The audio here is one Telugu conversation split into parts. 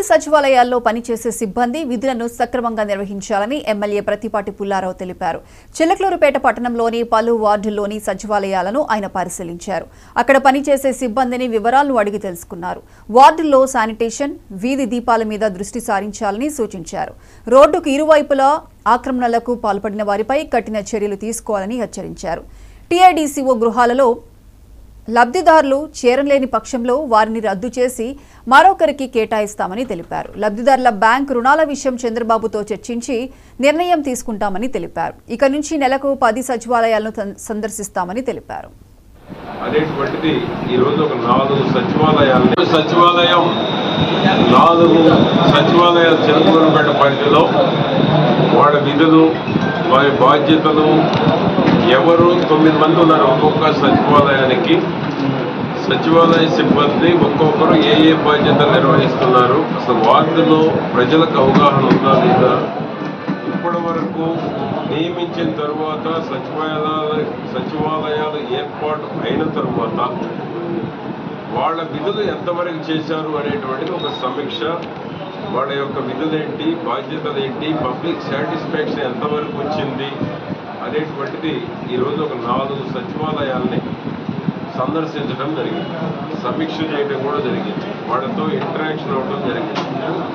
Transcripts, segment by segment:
సచివాలయాల్లో పనిచేసే సిబ్బంది విధులను సక్రమంగా నిర్వహించాలని ఎమ్మెల్యే ప్రతిపాటి పుల్లారావు తెలిపారు చిలకలూరుపేట పట్టణంలోని పలు వార్డుల్లోని సచివాలయాలను ఆయన పరిశీలించారు అక్కడ పనిచేసే సిబ్బందిని వివరాలను అడిగి తెలుసుకున్నారు వార్డుల్లో శానిటేషన్ వీధి దీపాల మీద దృష్టి సారించాలని సూచించారు రోడ్డుకు ఇరువైపులా ఆక్రమణలకు పాల్పడిన వారిపై కఠిన చర్యలు తీసుకోవాలని హెచ్చరించారు టీఐడీసీఓ గృహాలలో లబ్ధిదారులు చేరలేని పక్షంలో వారిని రద్దు చేసి మరొకరికి కేటాయిస్తామని తెలిపారు లబ్ధిదారుల బ్యాంక్ రుణాల విషయం చంద్రబాబుతో చర్చించి నిర్ణయం తీసుకుంటామని తెలిపారు ఇక నుంచి నెలకు పది సచివాలయాలను తం- సందర్శిస్తామని తెలిపారు అనేటువంటిది ఈరోజు ఒక నాలుగు సచివాలయాలు సచివాలయం నాలుగు సచివాలయాలు చిలకూరుపేట పరిధిలో వాళ్ళ విధులు వారి బాధ్యతలు ఎవరు తొమ్మిది మంది ఉన్నారు ఒక్కొక్క సచివాలయానికి సచివాలయ సిబ్బంది ఒక్కొక్కరు ఏ ఏ బాధ్యతలు నిర్వహిస్తున్నారు అసలు వార్డులో ప్రజలకు అవగాహన ఉందా లేదా ఇప్పటి వరకు నియమించిన తరువాత సచివాలయాల సచివాలయాలు ఏర్పాటు అయిన తరువాత వాళ్ళ విధులు ఎంతవరకు చేశారు అనేటువంటిది ఒక సమీక్ష వాళ్ళ యొక్క విధులేంటి బాధ్యతలు ఏంటి పబ్లిక్ సాటిస్ఫాక్షన్ ఎంతవరకు వచ్చింది అనేటువంటిది ఈరోజు ఒక నాలుగు సచివాలయాల్ని సందర్శించడం జరిగింది సమీక్ష చేయడం కూడా జరిగింది వాళ్ళతో ఇంటరాక్షన్ అవ్వడం జరిగింది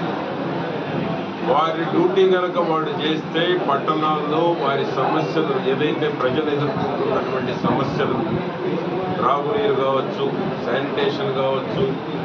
వారి డ్యూటీ కనుక వాళ్ళు చేస్తే పట్టణాల్లో వారి సమస్యలు ఏదైతే ప్రజలు ఎదుర్కొంటున్నటువంటి సమస్యలు త్రాగునీరు కావచ్చు శానిటేషన్ కావచ్చు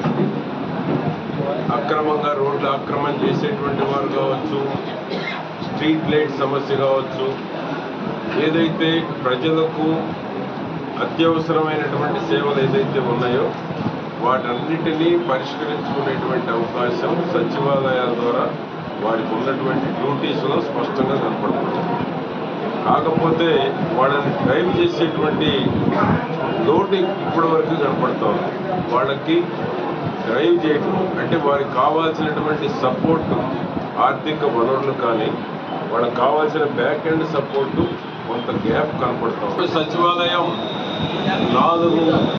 అక్రమంగా రోడ్లు అక్రమం చేసేటువంటి వారు కావచ్చు స్ట్రీట్ లైట్ సమస్య కావచ్చు ఏదైతే ప్రజలకు అత్యవసరమైనటువంటి సేవలు ఏదైతే ఉన్నాయో వాటన్నిటినీ పరిష్కరించుకునేటువంటి అవకాశం సచివాలయాల ద్వారా వారికి ఉన్నటువంటి డ్యూటీస్లో స్పష్టంగా కనపడుతుంది కాకపోతే వాళ్ళని డ్రైవ్ చేసేటువంటి లోటు ఇప్పటి వరకు కనపడుతోంది వాళ్ళకి డ్రైవ్ చేయడం అంటే వారికి కావాల్సినటువంటి సపోర్ట్ ఆర్థిక వనరులు కానీ వాళ్ళకి కావాల్సిన బ్యాక్ ఎండ్ సపోర్టు కొంత గ్యాప్ కనపడుతుంది సచివాలయం నాలుగు